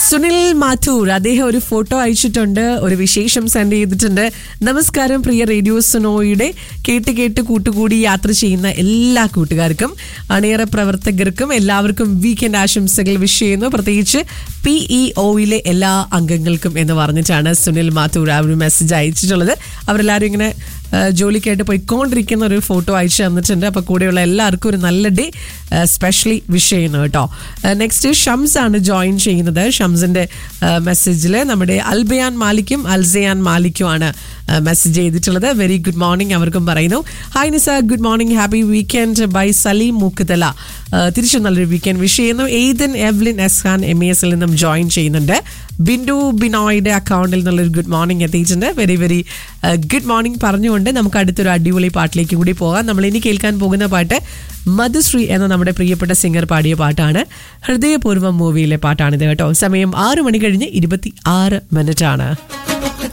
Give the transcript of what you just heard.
സുനിൽ മാഥൂർ അദ്ദേഹം ഒരു ഫോട്ടോ അയച്ചിട്ടുണ്ട് ഒരു വിശേഷം സെൻഡ് ചെയ്തിട്ടുണ്ട് നമസ്കാരം പ്രിയ റേഡിയോ സുനോയുടെ കേട്ട് കേട്ട് കൂട്ടുകൂടി യാത്ര ചെയ്യുന്ന എല്ലാ കൂട്ടുകാർക്കും അണിയറ പ്രവർത്തകർക്കും എല്ലാവർക്കും വീക്കെൻഡ് ആശംസകൾ വിഷ് ചെയ്യുന്നു പ്രത്യേകിച്ച് പി ഇ ഒയിലെ എല്ലാ അംഗങ്ങൾക്കും എന്ന് പറഞ്ഞിട്ടാണ് സുനിൽ മാഥൂർ ആ ഒരു മെസ്സേജ് അയച്ചിട്ടുള്ളത് അവരെല്ലാവരും ഇങ്ങനെ ആ, ജോലിക്കായിട്ട് പോയിക്കൊണ്ടിരിക്കുന്ന ഒരു ഫോട്ടോ അയച്ചു തന്നിട്ടുണ്ട് അപ്പോൾ കൂടെയുള്ള എല്ലാവർക്കും ഒരു നല്ല ഡേ സ്പെഷ്യലി വിഷ് ചെയ്യുന്നു കേട്ടോ നെക്സ്റ്റ് ഷംസ് ആണ് ജോയിൻ ചെയ്യുന്നത് ഷംസിന്റെ മെസ്സേജിൽ നമ്മുടെ അൽബയാൻ മാലിക്കും അൽസയാൻ മാലിക്കും ആണ് മെസ്സേജ് ചെയ്തിട്ടുള്ളത് വെരി ഗുഡ് മോർണിംഗ് അവർക്കും പറയുന്നു hi Nisa good morning happy weekend by Saleem Mukkuthala തിരിച്ചു നല്ലൊരു വീക്കെൻഡ് വിഷ് ചെയ്യുന്നു Ethan Evelyn S Khan M A എസിൽ നിന്നും ജോയിൻ ചെയ്യുന്നുണ്ട് ബിൻഡു ബിനോയുടെ അക്കൗണ്ടിൽ നിന്നുള്ളൊരു ഗുഡ് മോർണിംഗ് എത്തിയിട്ടുണ്ട് വെരി വെരി ഗുഡ് മോർണിംഗ് പറഞ്ഞുകൊണ്ട് നമുക്ക് അടുത്തൊരു അടിപൊളി പാട്ടിലേക്ക് കൂടി പോകാം നമ്മൾ ഇനി കേൾക്കാൻ പോകുന്ന പാട്ട് മധുശ്രീ എന്ന നമ്മുടെ പ്രിയപ്പെട്ട സിംഗർ പാടിയ പാട്ടാണ് ഹൃദയപൂർവ്വം മൂവിയിലെ പാട്ടാണിത് കേട്ടോ സമയം ആറ് മണി കഴിഞ്ഞ് ഇരുപത്തി ആറ് മിനിറ്റ് ആണ്